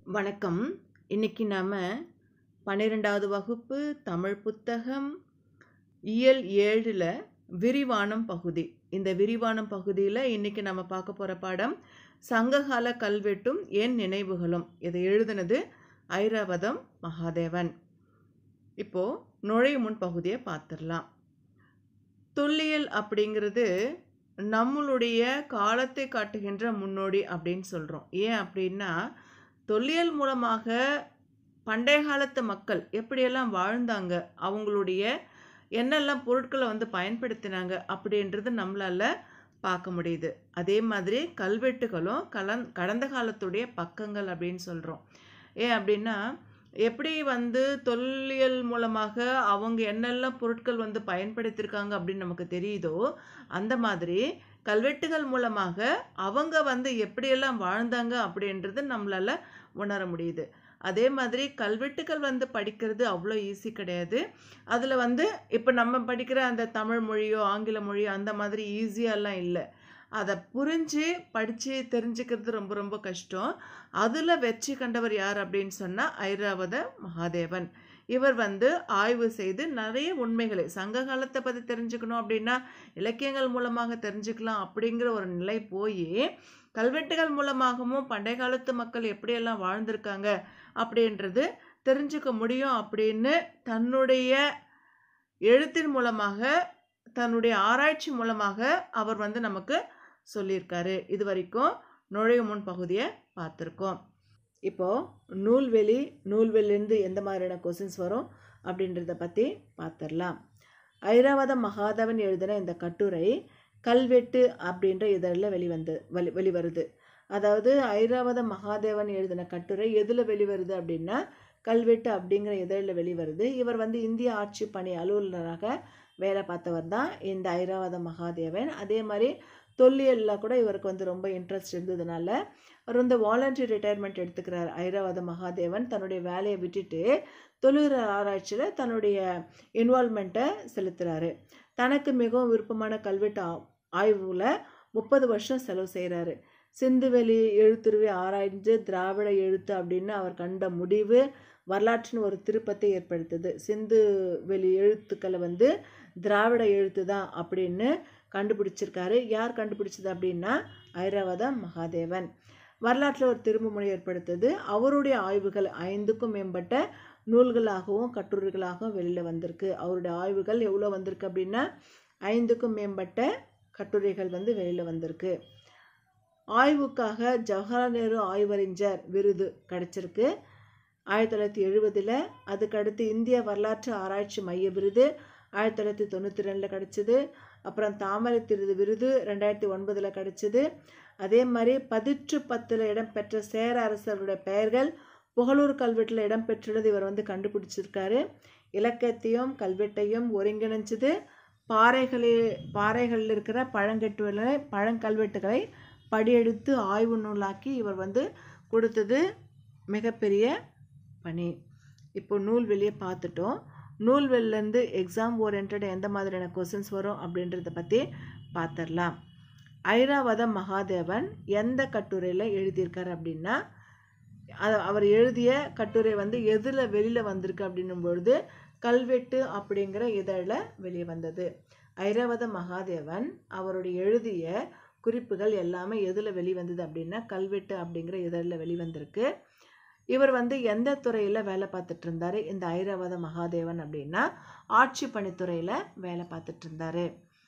வணக்கம் இன்னைக்கு நாம் பன்னிரெண்டாவது வகுப்பு தமிழ் புத்தகம் இயல் ஏழில் விரிவானம் பகுதி இந்த விரிவானம் பகுதியில் இன்னைக்கு நம்ம பார்க்க போகிற பாடம் சங்ககால கல்வெட்டும் என் நினைவுகளும் இதை எழுதினது ஐராவதம் மகாதேவன் இப்போ நுழைவு முன் பகுதியை பார்த்துடலாம் தொல்லியல் அப்படிங்கிறது நம்மளுடைய காலத்தை காட்டுகின்ற முன்னோடி அப்படின்னு சொல்கிறோம் ஏன் அப்படின்னா தொல்லியல் மூலமாக பண்டைய காலத்து மக்கள் எப்படியெல்லாம் வாழ்ந்தாங்க அவங்களுடைய என்னெல்லாம் பொருட்களை வந்து பயன்படுத்தினாங்க அப்படின்றது நம்மளால் பார்க்க முடியுது அதே மாதிரி கல்வெட்டுகளும் கலந் கடந்த காலத்துடைய பக்கங்கள் அப்படின்னு சொல்கிறோம் ஏன் அப்படின்னா எப்படி வந்து தொல்லியல் மூலமாக அவங்க என்னெல்லாம் பொருட்கள் வந்து பயன்படுத்தியிருக்காங்க அப்படின்னு நமக்கு தெரியுதோ அந்த மாதிரி கல்வெட்டுகள் மூலமாக அவங்க வந்து எப்படியெல்லாம் வாழ்ந்தாங்க அப்படின்றது நம்மளால் உணர முடியுது அதே மாதிரி கல்வெட்டுகள் வந்து படிக்கிறது அவ்வளோ ஈஸி கிடையாது அதில் வந்து இப்போ நம்ம படிக்கிற அந்த தமிழ் மொழியோ ஆங்கில மொழியோ அந்த மாதிரி ஈஸியாலாம் இல்லை அதை புரிஞ்சு படித்து தெரிஞ்சுக்கிறது ரொம்ப ரொம்ப கஷ்டம் அதில் வெற்றி கண்டவர் யார் அப்படின்னு சொன்னால் ஐராவத மகாதேவன் இவர் வந்து ஆய்வு செய்து நிறைய உண்மைகளை சங்க காலத்தை பற்றி தெரிஞ்சுக்கணும் அப்படின்னா இலக்கியங்கள் மூலமாக தெரிஞ்சுக்கலாம் அப்படிங்கிற ஒரு நிலை போய் கல்வெட்டுகள் மூலமாகவும் பண்டைய காலத்து மக்கள் எப்படியெல்லாம் வாழ்ந்திருக்காங்க அப்படின்றது தெரிஞ்சுக்க முடியும் அப்படின்னு தன்னுடைய எழுத்தின் மூலமாக தன்னுடைய ஆராய்ச்சி மூலமாக அவர் வந்து நமக்கு சொல்லியிருக்காரு இது வரைக்கும் நுழைவு முன் பகுதியை பார்த்துருக்கோம் இப்போது நூல்வெளி நூல்வெளிலேருந்து எந்த மாதிரியான கொஸ்டின்ஸ் வரும் அப்படின்றத பற்றி பார்த்துடலாம் ஐராவத மகாதவன் எழுதின இந்த கட்டுரை கல்வெட்டு அப்படின்ற இதழில் வெளிவந்து வெளி வெளிவருது அதாவது ஐராவத மகாதேவன் எழுதின கட்டுரை எதில் வெளிவருது அப்படின்னா கல்வெட்டு அப்படிங்கிற இதழில் வெளிவருது இவர் வந்து இந்திய ஆட்சி பணி அலுவலராக வேலை பார்த்தவர் தான் இந்த ஐராவத மகாதேவன் அதே மாதிரி தொல்லியலில் கூட இவருக்கு வந்து ரொம்ப இன்ட்ரெஸ்ட் இருந்ததுனால அவர் வந்து வாலண்டரி ரிட்டையர்மெண்ட் எடுத்துக்கிறார் ஐராவத மகாதேவன் தன்னுடைய வேலையை விட்டுட்டு தொழில் ஆராய்ச்சியில் தன்னுடைய இன்வால்மெண்ட்டை செலுத்துகிறாரு தனக்கு மிகவும் விருப்பமான கல்வெட்டு ஆய்வில் முப்பது வருஷம் செலவு செய்கிறாரு சிந்துவெளி எழுத்துருவை ஆராய்ந்து திராவிட எழுத்து அப்படின்னு அவர் கண்ட முடிவு வரலாற்றின் ஒரு திருப்பத்தை ஏற்படுத்துது சிந்து வெளி எழுத்துக்களை வந்து திராவிட எழுத்து தான் அப்படின்னு கண்டுபிடிச்சிருக்காரு யார் கண்டுபிடிச்சது அப்படின்னா ஐராவத மகாதேவன் வரலாற்றில் ஒரு திரும்பமுனை ஏற்படுத்துது அவருடைய ஆய்வுகள் ஐந்துக்கும் மேம்பட்ட நூல்களாகவும் கட்டுரைகளாகவும் வெளியில் வந்திருக்கு அவருடைய ஆய்வுகள் எவ்வளோ வந்திருக்கு அப்படின்னா ஐந்துக்கும் மேம்பட்ட கட்டுரைகள் வந்து வெளியில் வந்திருக்கு ஆய்வுக்காக ஜவஹர்லால் நேரு ஆய்வறிஞர் விருது கிடச்சிருக்கு ஆயிரத்தி தொள்ளாயிரத்தி எழுபதில் அதுக்கடுத்து இந்திய வரலாற்று ஆராய்ச்சி மைய விருது ஆயிரத்தி தொள்ளாயிரத்தி தொண்ணூற்றி ரெண்டில் கிடச்சிது அப்புறம் தாமரை திருது விருது ரெண்டாயிரத்தி ஒன்பதில் கிடச்சிது அதே மாதிரி பதிற்று பத்தில் இடம்பெற்ற சேர அரசர்களுடைய பெயர்கள் புகழூர் கல்வெட்டில் இடம்பெற்றுள்ளது இவர் வந்து கண்டுபிடிச்சிருக்காரு இலக்கியத்தையும் கல்வெட்டையும் ஒருங்கிணைஞ்சது பாறைகளில் பாறைகளில் இருக்கிற பழங்கட்டுகளை பழங்கல்வெட்டுகளை படியெடுத்து ஆய்வு நூலாக்கி இவர் வந்து கொடுத்தது மிகப்பெரிய பணி இப்போ நூல் வெளியே பார்த்துட்டோம் நூல்வெளிலேருந்து எக்ஸாம் ஓரியன்ட் எந்த மாதிரியான கொஸ்டின்ஸ் வரும் அப்படின்றத பற்றி பார்த்துடலாம் ஐராவத மகாதேவன் எந்த கட்டுரையில் எழுதியிருக்காரு அப்படின்னா அவர் எழுதிய கட்டுரை வந்து எதில் வெளியில் வந்திருக்கு அப்படின்னும் பொழுது கல்வெட்டு அப்படிங்கிற இதழில் வெளியே வந்தது ஐராவத மகாதேவன் அவருடைய எழுதிய குறிப்புகள் எல்லாமே எதில் வெளிவந்தது அப்படின்னா கல்வெட்டு அப்படிங்கிற இதழில் வெளிவந்திருக்கு இவர் வந்து எந்த துறையில் வேலை பார்த்துட்டு இருந்தார் இந்த ஐராவத மகாதேவன் அப்படின்னா ஆட்சி பணித்துறையில் வேலை பார்த்துட்டு இருந்தார்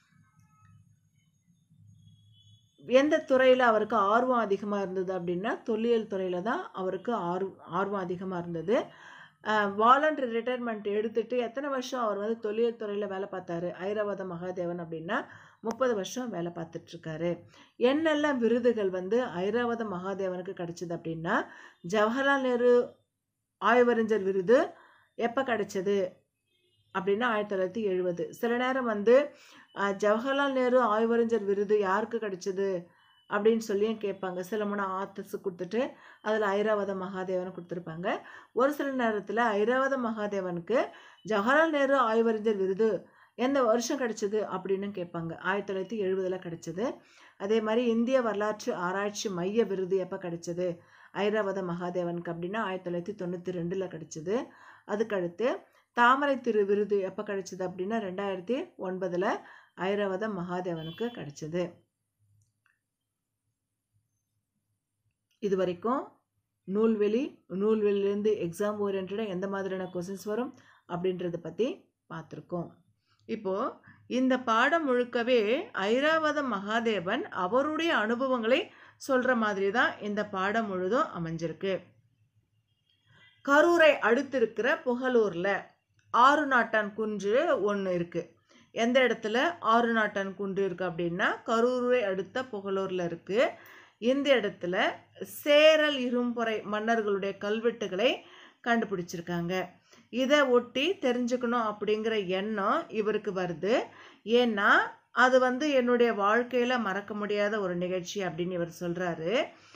எந்த துறையில் அவருக்கு ஆர்வம் அதிகமாக இருந்தது அப்படின்னா தொல்லியல் துறையில் தான் அவருக்கு ஆர்வம் ஆர்வம் அதிகமாக இருந்தது வாலண்டரி ரிட்டையர்மெண்ட் எடுத்துட்டு எத்தனை வருஷம் அவர் வந்து தொல்லியல் துறையில் வேலை பார்த்தாரு ஐராவத மகாதேவன் அப்படின்னா முப்பது வருஷம் வேலை பார்த்துட்ருக்காரு என்னெல்லாம் விருதுகள் வந்து ஐராவத மகாதேவனுக்கு கிடச்சிது அப்படின்னா ஜவஹர்லால் நேரு ஆய்வறிஞர் விருது எப்போ கிடச்சிது அப்படின்னா ஆயிரத்தி தொள்ளாயிரத்தி எழுபது சில நேரம் வந்து ஜவஹர்லால் நேரு ஆய்வறிஞர் விருது யாருக்கு கிடச்சிது அப்படின்னு சொல்லியும் கேட்பாங்க சில மூணு ஆத்தர்ஸ் கொடுத்துட்டு அதில் ஐராவத மகாதேவன் கொடுத்துருப்பாங்க ஒரு சில நேரத்தில் ஐராவத மகாதேவனுக்கு ஜவஹர்லால் நேரு ஆய்வறிஞர் விருது எந்த வருஷம் கிடச்சிது அப்படின்னு கேட்பாங்க ஆயிரத்தி தொள்ளாயிரத்தி எழுபதில் கிடச்சிது அதே மாதிரி இந்திய வரலாற்று ஆராய்ச்சி மைய விருது எப்போ கிடச்சிது ஐராவத மகாதேவனுக்கு அப்படின்னா ஆயிரத்தி தொள்ளாயிரத்தி தொண்ணூற்றி ரெண்டில் கிடச்சிது அதுக்கடுத்து தாமரை திரு விருது எப்போ கிடச்சிது அப்படின்னா ரெண்டாயிரத்தி ஒன்பதில் ஐராவத மகாதேவனுக்கு கிடச்சிது இது வரைக்கும் நூல்வெளி நூல்வெளியிலேருந்து எக்ஸாம் ஓரியன்டாக எந்த மாதிரியான கொஸ்டின்ஸ் வரும் அப்படின்றத பற்றி பார்த்துருக்கோம் இப்போது இந்த பாடம் முழுக்கவே ஐராவத மகாதேவன் அவருடைய அனுபவங்களை சொல்கிற மாதிரி தான் இந்த பாடம் முழுதும் அமைஞ்சிருக்கு கரூரை அடுத்திருக்கிற புகழூரில் ஆறு நாட்டான் குன்று ஒன்று இருக்குது எந்த இடத்துல ஆறு நாட்டான் குன்று இருக்குது அப்படின்னா கரூரை அடுத்த புகழூரில் இருக்குது இந்த இடத்துல சேரல் இரும்பொறை மன்னர்களுடைய கல்வெட்டுகளை கண்டுபிடிச்சிருக்காங்க இதை ஒட்டி தெரிஞ்சுக்கணும் அப்படிங்கிற எண்ணம் இவருக்கு வருது ஏன்னா அது வந்து என்னுடைய வாழ்க்கையில் மறக்க முடியாத ஒரு நிகழ்ச்சி அப்படின்னு இவர் சொல்கிறாரு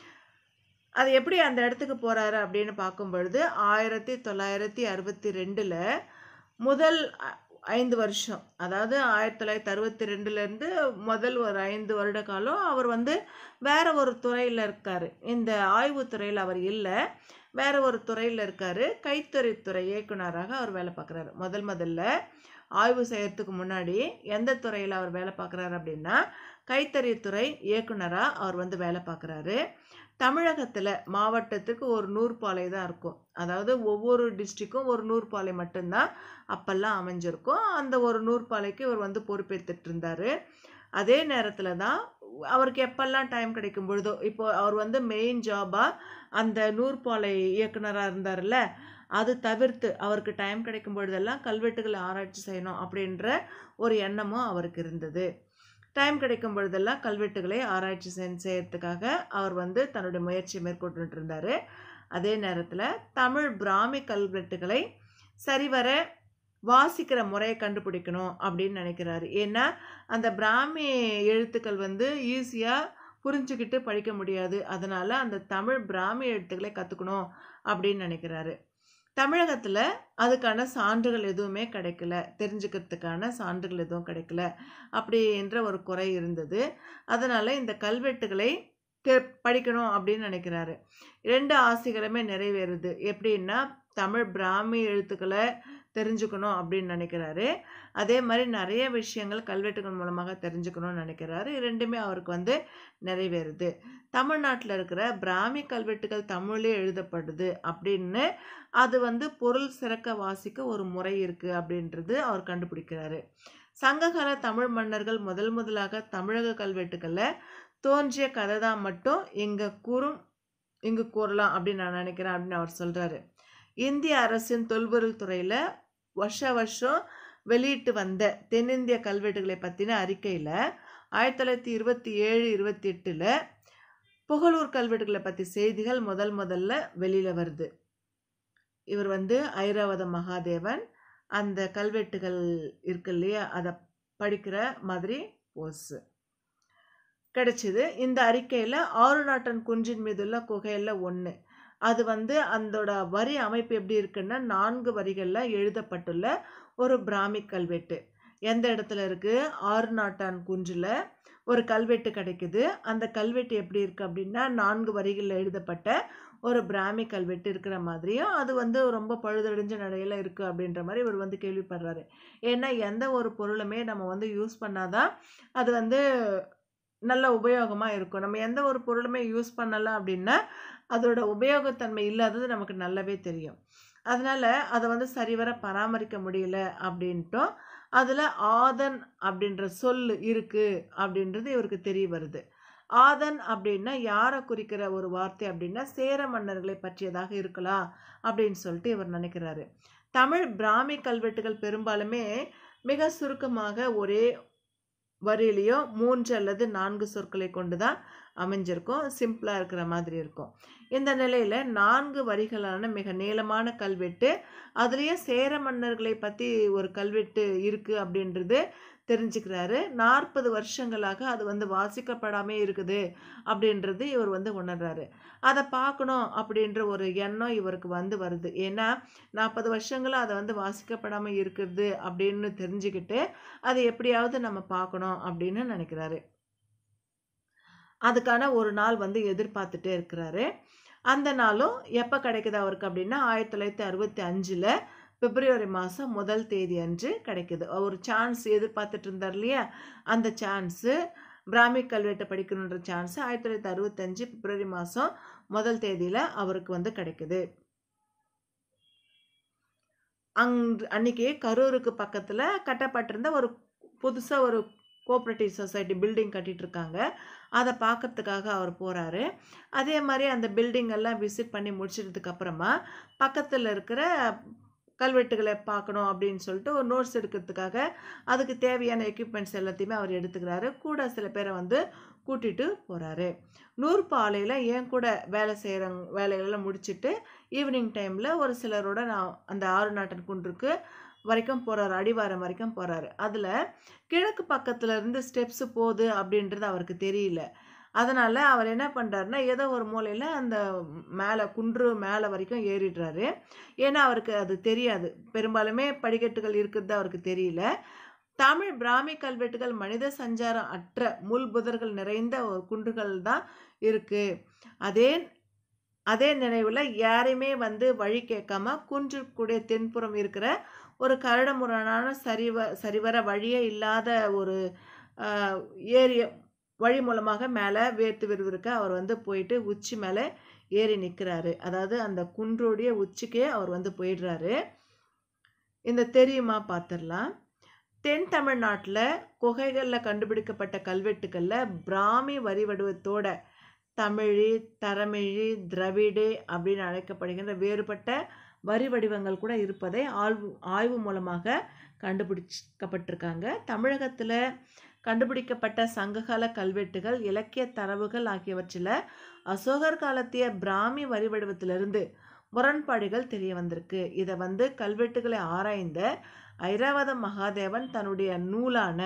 அது எப்படி அந்த இடத்துக்கு போகிறாரு அப்படின்னு பார்க்கும் பொழுது ஆயிரத்தி தொள்ளாயிரத்தி அறுபத்தி ரெண்டில் முதல் அ- ஐந்து வருஷம் அதாவது ஆயிரத்தி தொள்ளாயிரத்தி அறுபத்தி ரெண்டுலேருந்து முதல் ஒரு ஐந்து வருட காலம் அவர் வந்து வேற ஒரு துறையில் இருக்கார் இந்த ஆய்வுத்துறையில் அவர் இல்லை வேற ஒரு துறையில் இருக்கார் கைத்தறித்துறை இயக்குனராக அவர் வேலை பார்க்குறாரு முதல் முதல்ல ஆய்வு செய்யறதுக்கு முன்னாடி எந்த துறையில் அவர் வேலை பார்க்குறாரு அப்படின்னா கைத்தறித்துறை இயக்குனராக அவர் வந்து வேலை பார்க்குறாரு தமிழகத்தில் மாவட்டத்துக்கு ஒரு நூற்பாலை தான் இருக்கும் அதாவது ஒவ்வொரு டிஸ்ட்ரிக்கும் ஒரு நூற்பாலை மட்டும்தான் அப்பெல்லாம் அமைஞ்சிருக்கும் அந்த ஒரு நூற்பாலைக்கு இவர் வந்து பொறுப்பேற்றுட்டு இருந்தார் அதே நேரத்தில் தான் அவருக்கு எப்பெல்லாம் டைம் கிடைக்கும் பொழுதோ இப்போ அவர் வந்து மெயின் ஜாபாக அந்த நூற்பாலை இயக்குனராக இருந்தார்ல அது தவிர்த்து அவருக்கு டைம் கிடைக்கும் பொழுதெல்லாம் கல்வெட்டுகளை ஆராய்ச்சி செய்யணும் அப்படின்ற ஒரு எண்ணமும் அவருக்கு இருந்தது டைம் கிடைக்கும் பொழுதெல்லாம் கல்வெட்டுகளை ஆராய்ச்சி செய்- செய்யறதுக்காக அவர் வந்து தன்னுடைய முயற்சியை மேற்கொண்டுட்டு இருந்தார் அதே நேரத்தில் தமிழ் பிராமி கல்வெட்டுகளை சரிவர வாசிக்கிற முறையை கண்டுபிடிக்கணும் அப்படின்னு நினைக்கிறாரு ஏன்னா அந்த பிராமி எழுத்துக்கள் வந்து ஈஸியாக புரிஞ்சுக்கிட்டு படிக்க முடியாது அதனால் அந்த தமிழ் பிராமி எழுத்துக்களை கற்றுக்கணும் அப்படின்னு நினைக்கிறாரு தமிழகத்தில் அதுக்கான சான்றுகள் எதுவுமே கிடைக்கல தெரிஞ்சுக்கிறதுக்கான சான்றுகள் எதுவும் கிடைக்கல அப்படின்ற ஒரு குறை இருந்தது அதனால் இந்த கல்வெட்டுகளை தெ படிக்கணும் அப்படின்னு நினைக்கிறாரு ரெண்டு ஆசைகளுமே நிறைவேறுது எப்படின்னா தமிழ் பிராமி எழுத்துக்களை தெரிஞ்சுக்கணும் அப்படின்னு நினைக்கிறாரு அதே மாதிரி நிறைய விஷயங்கள் கல்வெட்டுகள் மூலமாக தெரிஞ்சுக்கணும்னு நினைக்கிறாரு ரெண்டுமே அவருக்கு வந்து நிறைவேறுது தமிழ்நாட்டில் இருக்கிற பிராமி கல்வெட்டுகள் தமிழ்லே எழுதப்படுது அப்படின்னு அது வந்து பொருள் சிறக்க வாசிக்க ஒரு முறை இருக்குது அப்படின்றது அவர் கண்டுபிடிக்கிறாரு சங்ககால தமிழ் மன்னர்கள் முதல் முதலாக தமிழக கல்வெட்டுகளில் தோன்றிய கதை தான் மட்டும் இங்கே கூறும் இங்கு கூறலாம் அப்படின்னு நான் நினைக்கிறேன் அப்படின்னு அவர் சொல்கிறாரு இந்திய அரசின் தொல்பொருள் துறையில் வருஷ வருஷம் வெளியிட்டு வந்த தென்னிந்திய கல்வெட்டுகளை பற்றின அறிக்கையில் ஆயிரத்தி தொள்ளாயிரத்தி இருபத்தி ஏழு இருபத்தி எட்டில் புகழூர் கல்வெட்டுகளை பற்றி செய்திகள் முதல் முதல்ல வெளியில் வருது இவர் வந்து ஐராவத மகாதேவன் அந்த கல்வெட்டுகள் இருக்கு இல்லையா அதை படிக்கிற மாதிரி போஸ் கிடைச்சிது இந்த அறிக்கையில் ஆறு நாட்டன் குன்றின் மீதுள்ள குகையில் ஒன்று அது வந்து அதோட வரி அமைப்பு எப்படி இருக்குன்னா நான்கு வரிகளில் எழுதப்பட்டுள்ள ஒரு பிராமி கல்வெட்டு எந்த இடத்துல இருக்குது ஆறு நாட்டான் குன்றில் ஒரு கல்வெட்டு கிடைக்குது அந்த கல்வெட்டு எப்படி இருக்குது அப்படின்னா நான்கு வரிகளில் எழுதப்பட்ட ஒரு பிராமி கல்வெட்டு இருக்கிற மாதிரியும் அது வந்து ரொம்ப பழுதடைஞ்ச நிலையில் இருக்குது அப்படின்ற மாதிரி இவர் வந்து கேள்விப்படுறாரு ஏன்னா எந்த ஒரு பொருளுமே நம்ம வந்து யூஸ் பண்ணாதான் அது வந்து நல்ல உபயோகமாக இருக்கும் நம்ம எந்த ஒரு பொருளுமே யூஸ் பண்ணலாம் அப்படின்னா அதோட உபயோகத்தன்மை இல்லாதது நமக்கு நல்லாவே தெரியும் அதனால் அதை வந்து சரிவர பராமரிக்க முடியல அப்படின்ட்டும் அதில் ஆதன் அப்படின்ற சொல் இருக்குது அப்படின்றது இவருக்கு தெரிய வருது ஆதன் அப்படின்னா யாரை குறிக்கிற ஒரு வார்த்தை அப்படின்னா சேர மன்னர்களை பற்றியதாக இருக்கலாம் அப்படின்னு சொல்லிட்டு இவர் நினைக்கிறாரு தமிழ் பிராமி கல்வெட்டுகள் பெரும்பாலுமே மிக சுருக்கமாக ஒரே வரியிலையோ மூன்று அல்லது நான்கு சொற்களை கொண்டு தான் அமைஞ்சிருக்கும் சிம்பிளாக இருக்கிற மாதிரி இருக்கும் இந்த நிலையில் நான்கு வரிகளான மிக நீளமான கல்வெட்டு அதுலேயே சேர மன்னர்களை பற்றி ஒரு கல்வெட்டு இருக்குது அப்படின்றது தெரிஞ்சுக்கிறாரு நாற்பது வருஷங்களாக அது வந்து வாசிக்கப்படாமே இருக்குது அப்படின்றது இவர் வந்து உணர்றாரு அதை பார்க்கணும் அப்படின்ற ஒரு எண்ணம் இவருக்கு வந்து வருது ஏன்னா நாற்பது வருஷங்களாக அதை வந்து வாசிக்கப்படாமல் இருக்குது அப்படின்னு தெரிஞ்சுக்கிட்டு அதை எப்படியாவது நம்ம பார்க்கணும் அப்படின்னு நினைக்கிறாரு அதுக்கான ஒரு நாள் வந்து எதிர்பார்த்துட்டே இருக்கிறாரு அந்த நாளும் எப்போ கிடைக்குது அவருக்கு அப்படின்னா ஆயிரத்தி தொள்ளாயிரத்தி அறுபத்தி அஞ்சில் பிப்ரவரி மாதம் முதல் தேதி அன்று கிடைக்குது ஒரு சான்ஸ் எதிர்பார்த்துட்டு இருந்தார் இல்லையா அந்த சான்ஸு பிராமி கல்வெட்டை படிக்கணுன்ற சான்ஸ் ஆயிரத்தி தொள்ளாயிரத்தி அறுபத்தஞ்சு பிப்ரவரி மாதம் முதல் தேதியில் அவருக்கு வந்து கிடைக்குது அங் அன்னைக்கு கரூருக்கு பக்கத்தில் கட்டப்பட்டிருந்த ஒரு புதுசாக ஒரு கோஆப்ரேட்டிவ் சொசைட்டி பில்டிங் கட்டிட்டு இருக்காங்க அதை பார்க்கறதுக்காக அவர் போகிறாரு அதே மாதிரி அந்த பில்டிங் எல்லாம் விசிட் பண்ணி முடிச்சிட்டதுக்கு அப்புறமா பக்கத்தில் இருக்கிற கல்வெட்டுகளை பார்க்கணும் அப்படின்னு சொல்லிட்டு ஒரு நோட்ஸ் எடுக்கிறதுக்காக அதுக்கு தேவையான எக்யூப்மெண்ட்ஸ் எல்லாத்தையுமே அவர் எடுத்துக்கிறாரு கூட சில பேரை வந்து கூட்டிகிட்டு போகிறாரு நூற்பாலையில் ஏன் கூட வேலை செய்கிறவங்க வேலைகளெல்லாம் முடிச்சுட்டு ஈவினிங் டைமில் ஒரு சிலரோட நான் அந்த ஆறு நாட்டன் குன்றுக்கு வரைக்கும் போகிறாரு அடிவாரம் வரைக்கும் போகிறாரு அதில் கிழக்கு பக்கத்துல இருந்து ஸ்டெப்ஸு போகுது அப்படின்றது அவருக்கு தெரியல அதனால் அவர் என்ன பண்ணுறாருன்னா ஏதோ ஒரு மூலையில் அந்த மேலே குன்று மேலே வரைக்கும் ஏறிடுறாரு ஏன்னா அவருக்கு அது தெரியாது பெரும்பாலுமே படிக்கட்டுகள் இருக்கிறது அவருக்கு தெரியல தமிழ் பிராமி கல்வெட்டுகள் மனித சஞ்சாரம் அற்ற முள் புதர்கள் நிறைந்த ஒரு குன்றுகள் தான் இருக்குது அதே அதே நினைவில் யாரையுமே வந்து வழி கேட்காம குன்றுக்குடைய தென்புறம் இருக்கிற ஒரு கரடுமுரடான சரிவ சரிவர வழியே இல்லாத ஒரு ஏரிய வழி மூலமாக மேலே வேர்த்து விறுவிறுக்க அவர் வந்து போயிட்டு உச்சி மேலே ஏறி நிற்கிறாரு அதாவது அந்த குன்றுடைய உச்சிக்கே அவர் வந்து போயிடுறாரு இந்த தெரியுமா பார்த்துடலாம் தென் தமிழ்நாட்டில் குகைகளில் கண்டுபிடிக்கப்பட்ட கல்வெட்டுகளில் பிராமி வரி வடிவத்தோட தமிழி தரமிழி திரவிடு அப்படின்னு அழைக்கப்படுகின்ற வேறுபட்ட வரி வடிவங்கள் கூட இருப்பதை ஆய்வு ஆய்வு மூலமாக கண்டுபிடிக்கப்பட்டிருக்காங்க தமிழகத்தில் கண்டுபிடிக்கப்பட்ட சங்ககால கல்வெட்டுகள் இலக்கிய தரவுகள் ஆகியவற்றில் அசோகர் காலத்திய பிராமி வரி வடிவத்திலிருந்து முரண்பாடுகள் தெரிய வந்திருக்கு இதை வந்து கல்வெட்டுகளை ஆராய்ந்த ஐராவத மகாதேவன் தன்னுடைய நூலான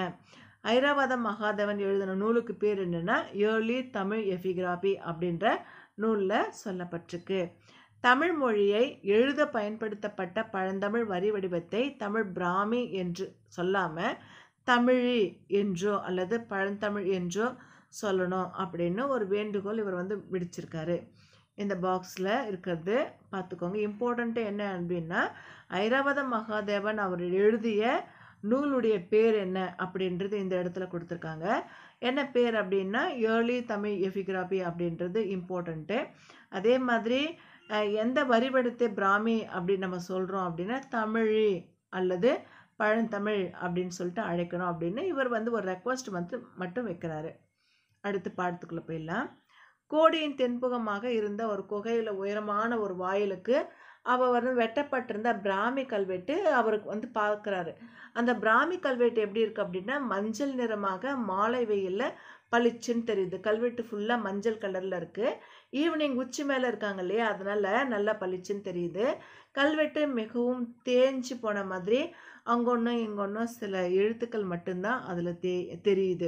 ஐராவத மகாதேவன் எழுதின நூலுக்கு பேர் என்னென்னா ஏர்லி தமிழ் எஃபிகிராபி அப்படின்ற நூலில் சொல்லப்பட்டிருக்கு தமிழ் மொழியை எழுத பயன்படுத்தப்பட்ட பழந்தமிழ் வரி வடிவத்தை தமிழ் பிராமி என்று சொல்லாமல் தமிழி என்றோ அல்லது பழந்தமிழ் என்றோ சொல்லணும் அப்படின்னு ஒரு வேண்டுகோள் இவர் வந்து விடுச்சிருக்காரு இந்த பாக்ஸில் இருக்கிறது பார்த்துக்கோங்க இம்பார்ட்டண்ட்டு என்ன அப்படின்னா ஐராவத மகாதேவன் அவர் எழுதிய நூலுடைய பேர் என்ன அப்படின்றது இந்த இடத்துல கொடுத்துருக்காங்க என்ன பேர் அப்படின்னா ஏர்லி தமிழ் எஃபிகிராபி அப்படின்றது இம்பார்ட்டண்ட்டு அதே மாதிரி எந்த வரிவடத்தை பிராமி அப்படின்னு நம்ம சொல்கிறோம் அப்படின்னா தமிழி அல்லது பழந்தமிழ் அப்படின்னு சொல்லிட்டு அழைக்கணும் அப்படின்னு இவர் வந்து ஒரு ரெக்வஸ்ட் வந்து மட்டும் வைக்கிறாரு அடுத்து பாடத்துக்குள்ளே போயிடலாம் கோடியின் தென்புகமாக இருந்த ஒரு குகையில் உயரமான ஒரு வாயிலுக்கு அவள் வந்து வெட்டப்பட்டிருந்த பிராமி கல்வெட்டு அவருக்கு வந்து பார்க்குறாரு அந்த பிராமி கல்வெட்டு எப்படி இருக்குது அப்படின்னா மஞ்சள் நிறமாக மாலை வெயிலில் பளிச்சுன்னு தெரியுது கல்வெட்டு ஃபுல்லாக மஞ்சள் கலரில் இருக்குது ஈவினிங் உச்சி மேலே இருக்காங்க இல்லையா அதனால் நல்லா பளிச்சுன்னு தெரியுது கல்வெட்டு மிகவும் தேஞ்சு போன மாதிரி அங்கொன்றும் இங்கொன்றும் சில எழுத்துக்கள் மட்டும்தான் அதில் தே தெரியுது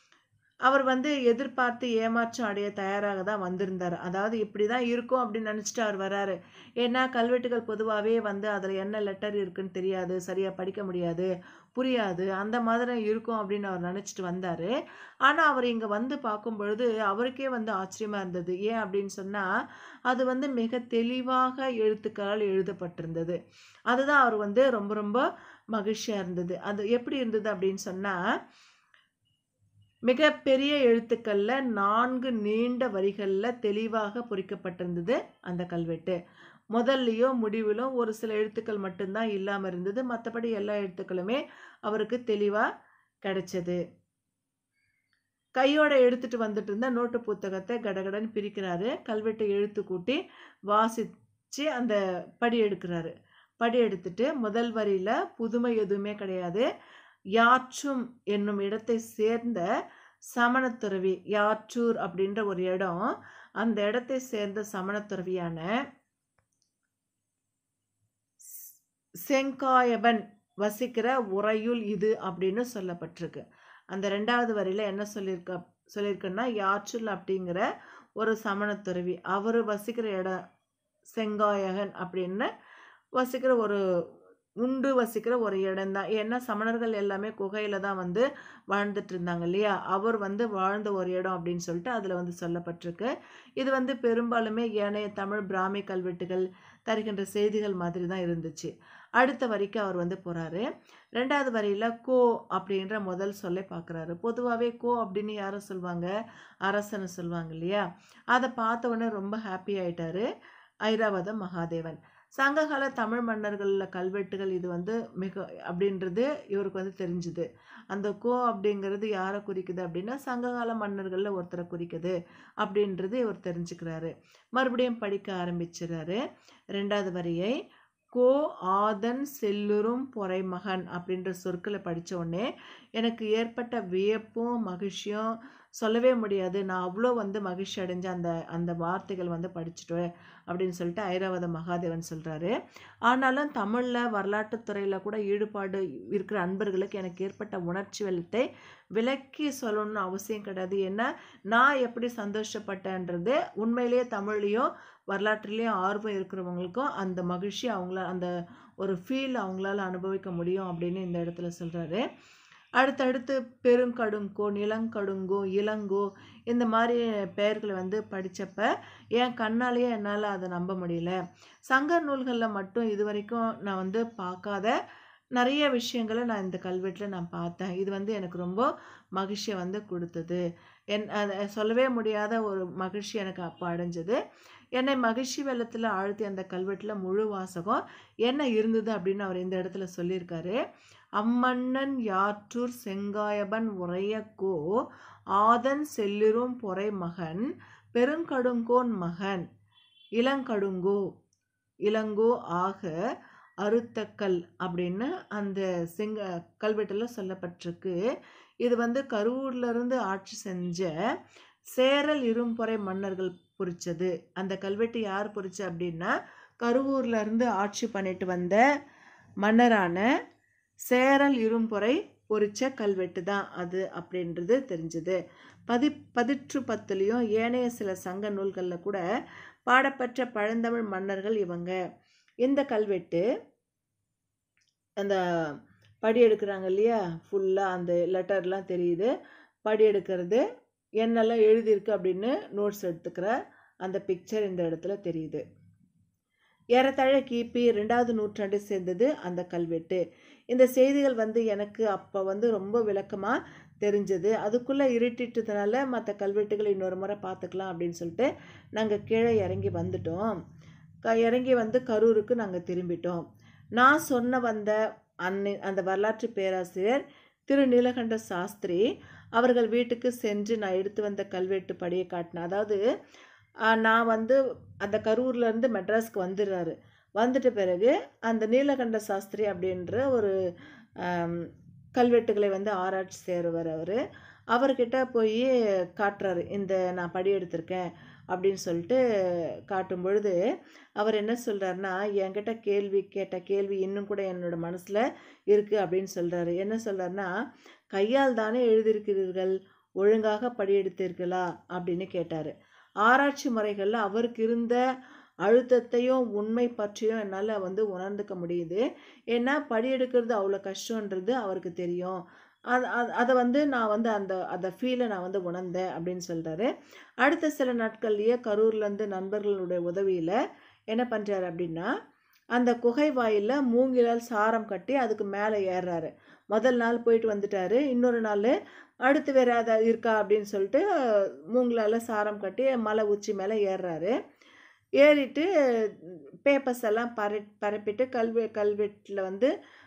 அவர் வந்து எதிர்பார்த்து ஏமாற்றம் அடைய தயாராக தான் வந்திருந்தார் அதாவது இப்படி தான் இருக்கும் அப்படின்னு நினச்சிட்டு அவர் வராரு ஏன்னா கல்வெட்டுகள் பொதுவாகவே வந்து அதில் என்ன லெட்டர் இருக்குன்னு தெரியாது சரியாக படிக்க முடியாது புரியாது அந்த மாதிரி இருக்கும் அப்படின்னு அவர் நினச்சிட்டு வந்தார் ஆனால் அவர் இங்கே வந்து பார்க்கும் பொழுது அவருக்கே வந்து ஆச்சரியமாக இருந்தது ஏன் அப்படின்னு சொன்னால் அது வந்து மிக தெளிவாக எழுத்துக்களால் எழுதப்பட்டிருந்தது அதுதான் அவர் வந்து ரொம்ப ரொம்ப மகிழ்ச்சியாக இருந்தது அது எப்படி இருந்தது அப்படின்னு சொன்னால் மிகப்பெரிய எழுத்துக்களில் நான்கு நீண்ட வரிகளில் தெளிவாக பொறிக்கப்பட்டிருந்தது அந்த கல்வெட்டு முதல்லையோ முடிவிலோ ஒரு சில எழுத்துக்கள் மட்டும்தான் இல்லாமல் இருந்தது மற்றபடி எல்லா எழுத்துக்களுமே அவருக்கு தெளிவாக கிடைச்சது கையோட எடுத்துட்டு வந்துட்டு இருந்த நோட்டு புத்தகத்தை கடகடன்னு பிரிக்கிறாரு கல்வெட்டை எழுத்து கூட்டி வாசித்து அந்த படி எடுக்கிறாரு படி எடுத்துட்டு முதல் வரியில் புதுமை எதுவுமே கிடையாது யாற்றும் என்னும் இடத்தை சேர்ந்த சமணத்துறவி யாற்றூர் அப்படின்ற ஒரு இடம் அந்த இடத்தை சேர்ந்த சமணத்துறவியான செங்காயவன் வசிக்கிற உறையுள் இது அப்படின்னு சொல்லப்பட்டிருக்கு அந்த ரெண்டாவது வரியில் என்ன சொல்லியிருக்க சொல்லியிருக்குன்னா யாற்றுல் அப்படிங்கிற ஒரு சமணத்துறவி அவர் வசிக்கிற இடம் செங்காயகன் அப்படின்னு வசிக்கிற ஒரு உண்டு வசிக்கிற ஒரு இடம் தான் ஏன்னா சமணர்கள் எல்லாமே குகையில தான் வந்து வாழ்ந்துட்டு இருந்தாங்க இல்லையா அவர் வந்து வாழ்ந்த ஒரு இடம் அப்படின்னு சொல்லிட்டு அதில் வந்து சொல்லப்பட்டிருக்கு இது வந்து பெரும்பாலுமே ஏனைய தமிழ் பிராமி கல்வெட்டுகள் தருகின்ற செய்திகள் மாதிரி தான் இருந்துச்சு அடுத்த வரிக்கு அவர் வந்து போகிறாரு ரெண்டாவது வரியில் கோ அப்படின்ற முதல் சொல்லை பார்க்குறாரு பொதுவாகவே கோ அப்படின்னு யாரை சொல்லுவாங்க அரசனை சொல்லுவாங்க இல்லையா அதை பார்த்த உடனே ரொம்ப ஹாப்பி ஆயிட்டாரு ஐராவத மகாதேவன் சங்ககால தமிழ் மன்னர்களில் கல்வெட்டுகள் இது வந்து மிக அப்படின்றது இவருக்கு வந்து தெரிஞ்சுது அந்த கோ அப்படிங்கிறது யாரை குறிக்குது அப்படின்னா சங்ககால மன்னர்களில் ஒருத்தரை குறிக்குது அப்படின்றது இவர் தெரிஞ்சுக்கிறாரு மறுபடியும் படிக்க ஆரம்பிச்சிடுறாரு ரெண்டாவது வரியை கோ ஆதன் செல்லுரும் பொறைமகன் அப்படின்ற சொற்களை படித்த உடனே எனக்கு ஏற்பட்ட வியப்பும் மகிழ்ச்சியும் சொல்லவே முடியாது நான் அவ்வளோ வந்து மகிழ்ச்சி அடைஞ்ச அந்த அந்த வார்த்தைகள் வந்து படிச்சுட்டு அப்படின்னு சொல்லிட்டு ஐராவத மகாதேவன் சொல்கிறாரு ஆனாலும் தமிழில் வரலாற்றுத்துறையில் கூட ஈடுபாடு இருக்கிற அன்பர்களுக்கு எனக்கு ஏற்பட்ட உணர்ச்சி வெள்ளத்தை விளக்கி சொல்லணும்னு அவசியம் கிடையாது ஏன்னா நான் எப்படி சந்தோஷப்பட்டேன்றது உண்மையிலேயே தமிழ்லேயும் வரலாற்றுலேயும் ஆர்வம் இருக்கிறவங்களுக்கும் அந்த மகிழ்ச்சி அவங்கள அந்த ஒரு ஃபீல் அவங்களால அனுபவிக்க முடியும் அப்படின்னு இந்த இடத்துல சொல்கிறாரு அடுத்தடுத்து பெருங்கடுங்கோ நிலங்கடுங்கோ இளங்கோ இந்த மாதிரி பெயர்களை வந்து படித்தப்ப என் கண்ணாலேயே என்னால் அதை நம்ப முடியல சங்க நூல்களில் மட்டும் இது வரைக்கும் நான் வந்து பார்க்காத நிறைய விஷயங்களை நான் இந்த கல்வெட்டில் நான் பார்த்தேன் இது வந்து எனக்கு ரொம்ப மகிழ்ச்சியை வந்து கொடுத்தது என் அதை சொல்லவே முடியாத ஒரு மகிழ்ச்சி எனக்கு அப்போ அடைஞ்சது என்னை மகிழ்ச்சி வெள்ளத்தில் ஆழ்த்தி அந்த கல்வெட்டில் முழு வாசகம் என்ன இருந்தது அப்படின்னு அவர் இந்த இடத்துல சொல்லியிருக்காரு அம்மன்னன் யாற்றூர் செங்காயபன் உரையக்கோ ஆதன் செல்லிரும் பொறை மகன் பெருங்கடுங்கோன் மகன் இளங்கடுங்கோ இளங்கோ ஆக அறுத்தக்கல் அப்படின்னு அந்த செங்க கல்வெட்டில் சொல்லப்பட்டிருக்கு இது வந்து கரூர்ல இருந்து ஆட்சி செஞ்ச சேரல் இரும்பொறை மன்னர்கள் பொறிச்சது அந்த கல்வெட்டு யார் பொறிச்ச அப்படின்னா கருவூர்ல இருந்து ஆட்சி பண்ணிட்டு வந்த மன்னரான சேரல் இரும்பொறை பொறிச்ச கல்வெட்டு தான் அது அப்படின்றது தெரிஞ்சது பதி பதிற்று பத்துலேயும் ஏனைய சில சங்க நூல்களில் கூட பாடப்பெற்ற பழந்தமிழ் மன்னர்கள் இவங்க இந்த கல்வெட்டு அந்த படி எடுக்கிறாங்க இல்லையா ஃபுல்லாக அந்த லெட்டர்லாம் தெரியுது படி எடுக்கிறது என்னெல்லாம் எழுதியிருக்கு அப்படின்னு நோட்ஸ் எடுத்துக்கிற அந்த பிக்சர் இந்த இடத்துல தெரியுது ஏறத்தாழ கிபி ரெண்டாவது நூற்றாண்டு சேர்ந்தது அந்த கல்வெட்டு இந்த செய்திகள் வந்து எனக்கு அப்போ வந்து ரொம்ப விளக்கமாக தெரிஞ்சது அதுக்குள்ளே இருட்டிட்டதுனால மற்ற கல்வெட்டுகளை இன்னொரு முறை பார்த்துக்கலாம் அப்படின்னு சொல்லிட்டு நாங்கள் கீழே இறங்கி வந்துட்டோம் க இறங்கி வந்து கரூருக்கு நாங்கள் திரும்பிட்டோம் நான் சொன்ன வந்த அன்னை அந்த வரலாற்று பேராசிரியர் திரு நீலகண்ட சாஸ்திரி அவர்கள் வீட்டுக்கு சென்று நான் எடுத்து வந்த கல்வெட்டு படியை காட்டினேன் அதாவது நான் வந்து அந்த கரூர்லேருந்து மெட்ராஸ்க்கு வந்துடுறாரு வந்துட்ட பிறகு அந்த நீலகண்ட சாஸ்திரி அப்படின்ற ஒரு கல்வெட்டுகளை வந்து ஆராய்ச்சி செய்கிறவர் அவர் அவர்கிட்ட போய் காட்டுறாரு இந்த நான் படி எடுத்திருக்கேன் அப்படின்னு சொல்லிட்டு காட்டும் பொழுது அவர் என்ன சொல்கிறாருன்னா என்கிட்ட கேள்வி கேட்ட கேள்வி இன்னும் கூட என்னோட மனசில் இருக்குது அப்படின்னு சொல்கிறாரு என்ன சொல்கிறாருன்னா கையால் தானே எழுதியிருக்கிறீர்கள் ஒழுங்காக படி எடுத்தீர்களா அப்படின்னு கேட்டார் ஆராய்ச்சி முறைகளில் அவருக்கு இருந்த அழுத்தத்தையும் உண்மை பற்றியும் என்னால் வந்து உணர்ந்துக்க முடியுது ஏன்னா படி எடுக்கிறது அவ்வளோ கஷ்டன்றது அவருக்கு தெரியும் அது அதை வந்து நான் வந்து அந்த அந்த ஃபீலை நான் வந்து உணர்ந்தேன் அப்படின்னு சொல்கிறாரு அடுத்த சில நாட்கள்லேயே கரூர்லேருந்து நண்பர்களுடைய உதவியில் என்ன பண்ணுறாரு அப்படின்னா அந்த குகை வாயிலில் மூங்கிலால் சாரம் கட்டி அதுக்கு மேலே ஏறுறாரு முதல் நாள் போயிட்டு வந்துட்டாரு இன்னொரு நாள் அடுத்து வேறு அதை இருக்கா அப்படின்னு சொல்லிட்டு மூங்கிலால் சாரம் கட்டி மலை உச்சி மேலே ஏறுறாரு ஏறிட்டு பேப்பர்ஸ் எல்லாம் பர பரப்பிட்டு கல்வெ கல்வெட்டில் வந்து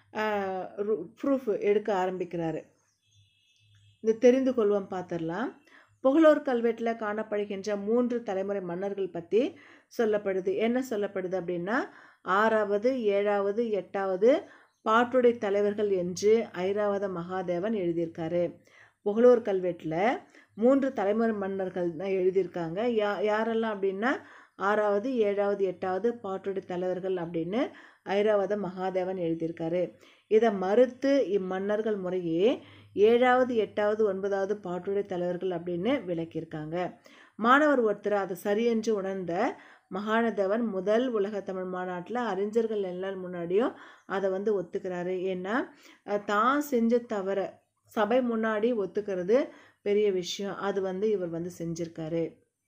ப்ரூஃப் எடுக்க ஆரம்பிக்கிறாரு இந்த தெரிந்து கொள்வோம் பார்த்துடலாம் புகழோர் கல்வெட்டில் காணப்படுகின்ற மூன்று தலைமுறை மன்னர்கள் பற்றி சொல்லப்படுது என்ன சொல்லப்படுது அப்படின்னா ஆறாவது ஏழாவது எட்டாவது பாட்டுடை தலைவர்கள் என்று ஐராவத மகாதேவன் எழுதியிருக்காரு புகழோர் கல்வெட்டில் மூன்று தலைமுறை மன்னர்கள் தான் எழுதியிருக்காங்க யா யாரெல்லாம் அப்படின்னா ஆறாவது ஏழாவது எட்டாவது பாட்டுடை தலைவர்கள் அப்படின்னு ஐராவத மகாதேவன் எழுதியிருக்காரு இதை மறுத்து இம்மன்னர்கள் முறையே ஏழாவது எட்டாவது ஒன்பதாவது பாட்டுடை தலைவர்கள் அப்படின்னு விளக்கியிருக்காங்க மாணவர் ஒருத்தர் அதை சரியென்று உணர்ந்த மகானதேவன் முதல் உலக தமிழ் மாநாட்டில் அறிஞர்கள் எல்லாரும் முன்னாடியும் அதை வந்து ஒத்துக்கிறாரு ஏன்னா அஹ், தான் செஞ்ச தவிர சபை முன்னாடி ஒத்துக்கிறது பெரிய விஷயம் அது வந்து இவர் வந்து செஞ்சிருக்காரு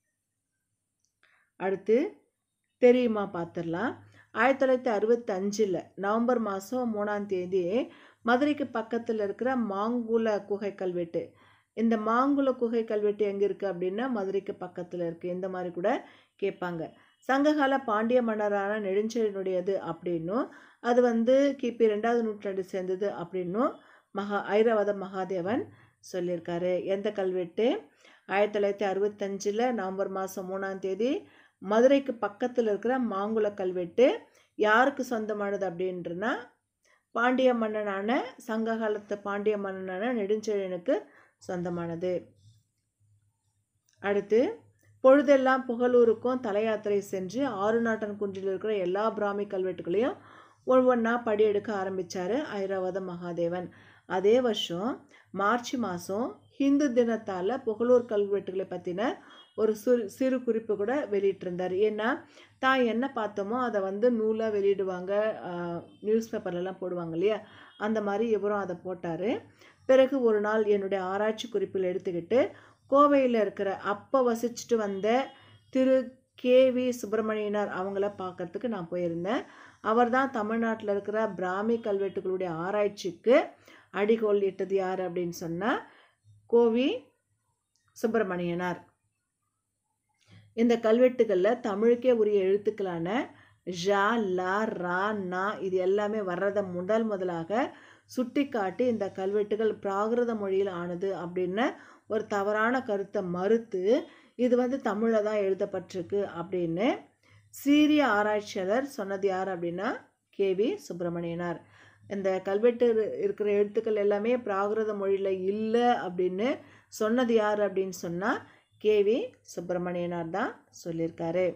அடுத்து தெரியுமா பார்த்துடலாம் ஆயிரத்தி தொள்ளாயிரத்தி அறுபத்தஞ்சில் நவம்பர் மாதம் மூணாம் தேதி மதுரைக்கு பக்கத்தில் இருக்கிற மாங்குள குகை கல்வெட்டு இந்த மாங்குள குகை கல்வெட்டு எங்கே இருக்குது அப்படின்னா மதுரைக்கு பக்கத்தில் இருக்குது இந்த மாதிரி கூட கேட்பாங்க சங்ககால பாண்டிய மன்னரான நெடுஞ்செழியனுடையது அப்படின்னும் அது வந்து கிபி ரெண்டாவது நூற்றாண்டு சேர்ந்தது அப்படின்னும் மகா ஐராவத மகாதேவன் சொல்லியிருக்காரு எந்த கல்வெட்டு ஆயிரத்தி தொள்ளாயிரத்தி அறுபத்தஞ்சில் நவம்பர் மாதம் மூணாம் தேதி மதுரைக்கு பக்கத்தில் இருக்கிற மாங்குள கல்வெட்டு யாருக்கு சொந்தமானது அப்படின்றனா பாண்டிய மன்னனான சங்க காலத்து பாண்டிய மன்னனான நெடுஞ்செழியனுக்கு சொந்தமானது அடுத்து பொழுதெல்லாம் புகழூருக்கும் தல யாத்திரை சென்று ஆறு நாட்டன் குன்றில் இருக்கிற எல்லா பிராமி கல்வெட்டுகளையும் ஒவ்வொன்றா படியெடுக்க ஆரம்பித்தார் ஐராவத மகாதேவன் அதே வருஷம் மார்ச் மாதம் ஹிந்து தினத்தால் புகழூர் கல்வெட்டுகளை பற்றின ஒரு சிறு சிறு குறிப்பு கூட வெளியிட்டிருந்தார் ஏன்னா தான் என்ன பார்த்தோமோ அதை வந்து நூலாக வெளியிடுவாங்க நியூஸ் பேப்பர்லலாம் போடுவாங்க இல்லையா அந்த மாதிரி இவரும் அதை போட்டார் பிறகு ஒரு நாள் என்னுடைய ஆராய்ச்சி குறிப்பில் எடுத்துக்கிட்டு கோவையில் இருக்கிற அப்போ வசிச்சுட்டு வந்த திரு கே வி சுப்பிரமணியனார் அவங்கள பார்க்கறதுக்கு நான் போயிருந்தேன் அவர் தான் தமிழ்நாட்டில் இருக்கிற பிராமி கல்வெட்டுகளுடைய ஆராய்ச்சிக்கு அடிகோல் இட்டது யார் அப்படின்னு சொன்னால் கோவி சுப்பிரமணியனார் இந்த கல்வெட்டுகளில் தமிழுக்கே உரிய எழுத்துக்களான ழ ல ரா நா இது எல்லாமே வர்றதை முதல் முதலாக சுட்டிக்காட்டி இந்த கல்வெட்டுகள் பிராகிருத மொழியில் ஆனது அப்படின்னு ஒரு தவறான கருத்தை மறுத்து இது வந்து தமிழில் தான் எழுதப்பட்டிருக்கு அப்படின்னு சீரிய ஆராய்ச்சியாளர் சொன்னது யார் அப்படின்னா கேவி சுப்பிரமணியனார் இந்த கல்வெட்டு இரு- இருக்கிற எழுத்துக்கள் எல்லாமே பிராகிருத மொழியில் இல்லை அப்படின்னு சொன்னது யார் அப்படின்னு சொன்னால் கேவி சுப்பிரமணியனார் தான் சொல்லியிருக்காரு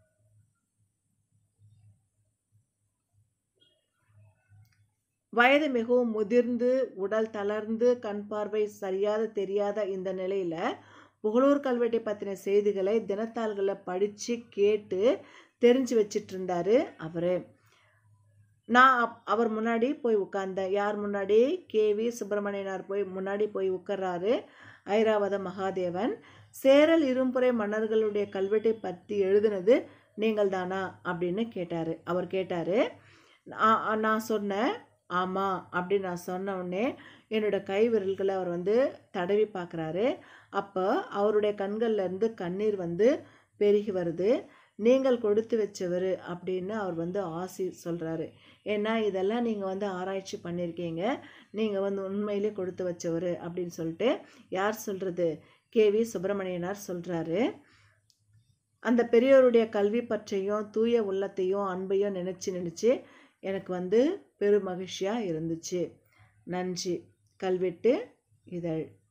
வயது மிகவும் முதிர்ந்து உடல் தளர்ந்து கண் பார்வை சரியாக தெரியாத இந்த நிலையில் புகழூர் கல்வெட்டை பற்றின செய்திகளை தினத்தாள்களில் படித்து கேட்டு தெரிஞ்சு வச்சிட்டு இருந்தாரு அவர் நான் அப்- அவர் முன்னாடி போய் உட்கார்ந்தேன் யார் முன்னாடி கேவி சுப்பிரமணியனார் போய் முன்னாடி போய் உட்கார்றாரு ஐராவத மகாதேவன் சேரல் இரும்புரை மன்னர்களுடைய கல்வெட்டை பற்றி எழுதுனது நீங்கள் தானா அப்படின்னு கேட்டார் அவர் கேட்டார் நான் சொன்னேன் ஆமாம் அப்படின்னு நான் சொன்ன உடனே என்னோட கை விரல்களை அவர் வந்து தடவி பார்க்குறாரு அப்போ அவருடைய கண்கள்ல இருந்து கண்ணீர் வந்து பெருகி வருது நீங்கள் கொடுத்து வச்சவர் அப்படின்னு அவர் வந்து ஆசி சொல்கிறாரு ஏன்னா இதெல்லாம் நீங்கள் வந்து ஆராய்ச்சி பண்ணியிருக்கீங்க நீங்கள் வந்து உண்மையிலே கொடுத்து வச்சவர் அப்படின்னு சொல்லிட்டு யார் சொல்கிறது கேவி சுப்பிரமணியனார் சொல்கிறாரு அந்த பெரியோருடைய கல்வி பற்றியும் தூய உள்ளத்தையும் அன்பையும் நினச்சி நினச்சி எனக்கு வந்து பெரும் மகிழ்ச்சியாக இருந்துச்சு நன்றி கல்வெட்டு இதழ்